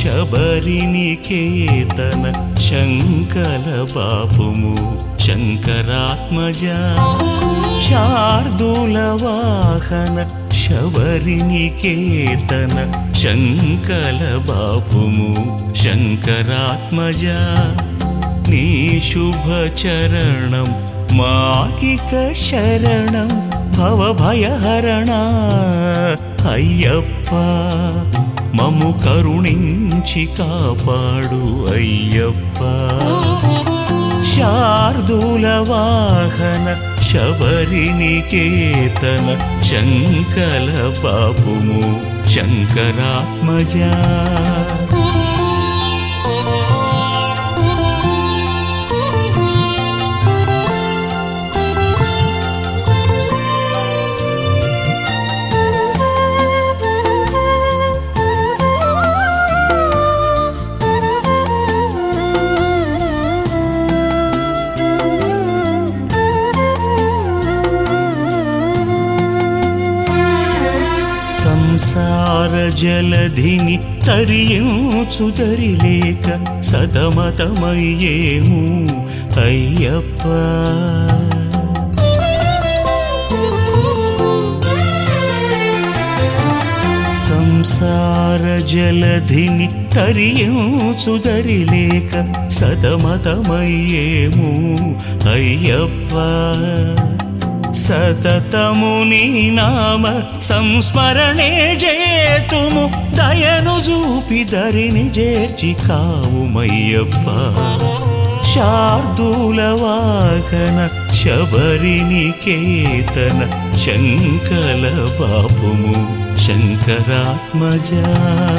శబరినికేతన శంకల బాపుము శంకరాత్మజ శార్దూల వాహన శబరినికేతన శంకల బాపుము శంకరాత్మజ నీ శుభ చరణం మాకిక శరణం భవభయహరణ అయ్యప్ప మము కరుణించి కాపాడు అయ్యప్ప శార్దూల వాహన శబరినికేతన శంకల బాపుము శంకరాత్మజా సంసార జలధిని తరియించుదరిలేక సతమతమయ్యేము అయ్యప్ప సంసార జలధిని తరియించుదరిలేక సతమతమయ్యేము అయ్యప్ప సతతము నీ నామ సంస్మరణే జేతుము దయను చూపి దరిని చేర్చి కావుమయ్యప్ప శార్దూల వాహన శబరినికేతన శంకల బాపుము శంకరాత్మజా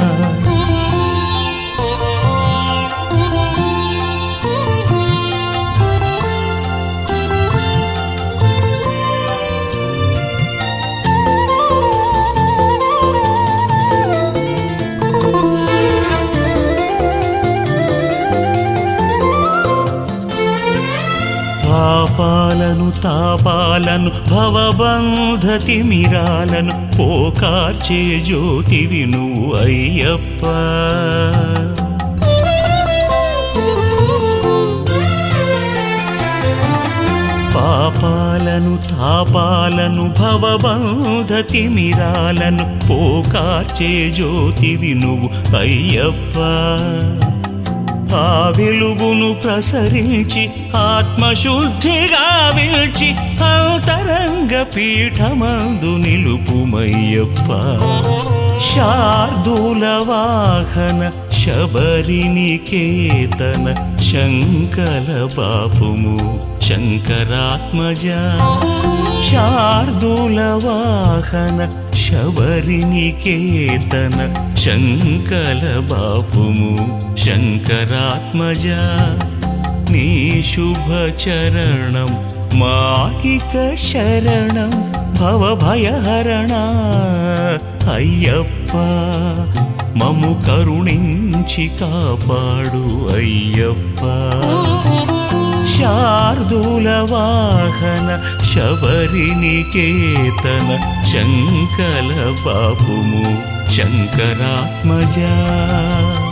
పాపాలను తాపాలను భవబంధ తిమిరాలను పోకార్చే జ్యోతివి నువ్వు అయ్యప్ప పాపాలను తాపాలను భవబంధ తిమిరాలను పోకార్చే జ్యోతివి నువ్వు అయ్యప్ప ఆ వెలుగును ప్రసరించి ఆత్మశుద్ధిగా విల్చి అంతరంగ పీఠమందు నిలుపుమయ్యప్ప శార్దూల వాహన శబరినికేతన శంకల బాపుము శంకరాత్మజ శార్దూల వాహన శబరినికేతన శంకల బాపుము శంకరాత్మజ నీ శుభ చరణం మాకిక శరణం భవభయహరణ అయ్యప్ప మము కరుణించి కాపాడు అయ్యప్ప శార్దూల వాహన శబరినికేతన శంకల బాపుము శంకరాత్మజా